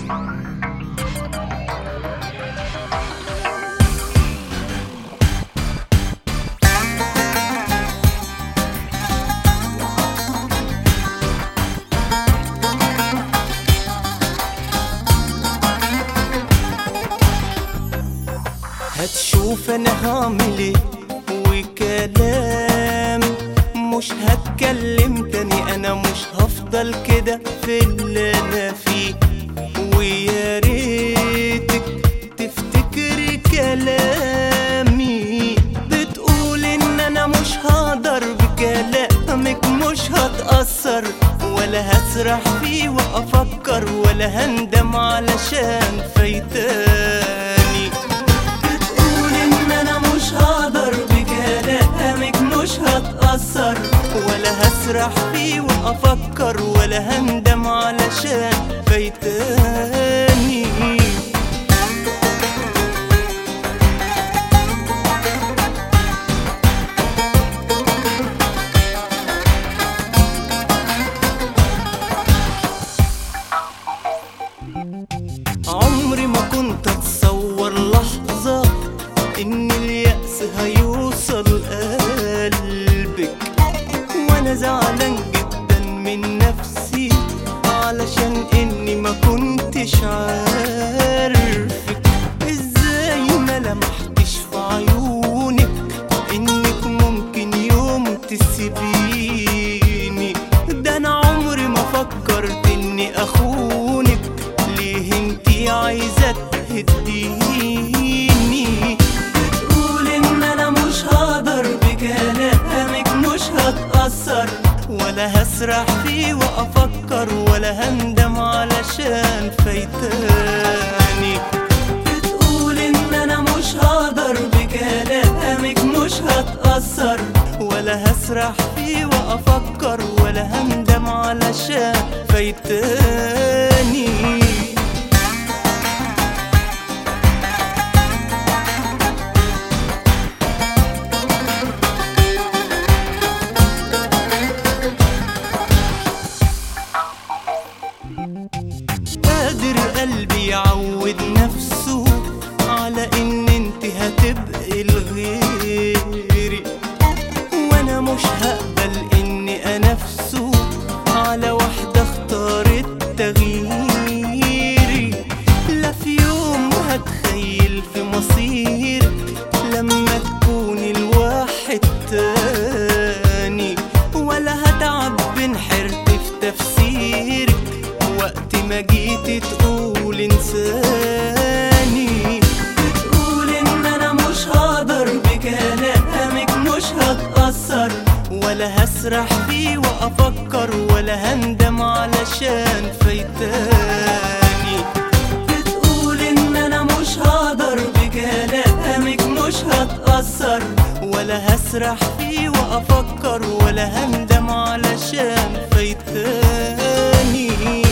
هتشوف انا هعمل ايه وكلام مش هتكلم تاني انا مش هفضل كده في اللي انا فيه ويا ريتك تفتكري كلامي بتقول ان انا مش هقدر بكلامك مش هتأثر ولا هسرح فيه وافكر ولا هندم علشان فايتاني بتقول ان انا مش هقدر بكلامك مش هتأثر ولا هسرح فيه وافكر ولا هندم علشان فايتاني عمري ما كنت اتصور لحظة ان اليأس هيوصل قلبك وانا زعلان جدا من نفسي علشان اني ما كنتش عارفك ازاي ما لمحتش في عيونك انك ممكن يوم تسيبيني ده انا عمري ما فكرت اني اخونك ليه انتي عايزة تهديني بتقول ان انا مش هقدر بكلامك مش هتأثر ولا هسرح فيه وافكر ولا هندم علشان فايتاني بتقول ان انا مش هقدر بكلامك مش هتأثر ولا هسرح فيه وافكر ولا هندم علشان فايتاني قادر قلبي يعود نفسه على ان انت هتبقي لغيري وانا مش هقبل اني انافسه على واحدة اختارت تغييري لا في يوم هتخيل في مصيرك لما تكون الواحد تاني ولا هتعب بين حيرتي في تفسيرك وقت ما جيت تقول انساني بتقول ان انا مش هقدر بكلامك مش هتأثر ولا هسرح فيه وافكر ولا هندم علشان فايتاني بتقول ان انا مش هقدر بكلامك مش هتأثر ولا هسرح فيه وافكر ولا هندم علشان فايتاني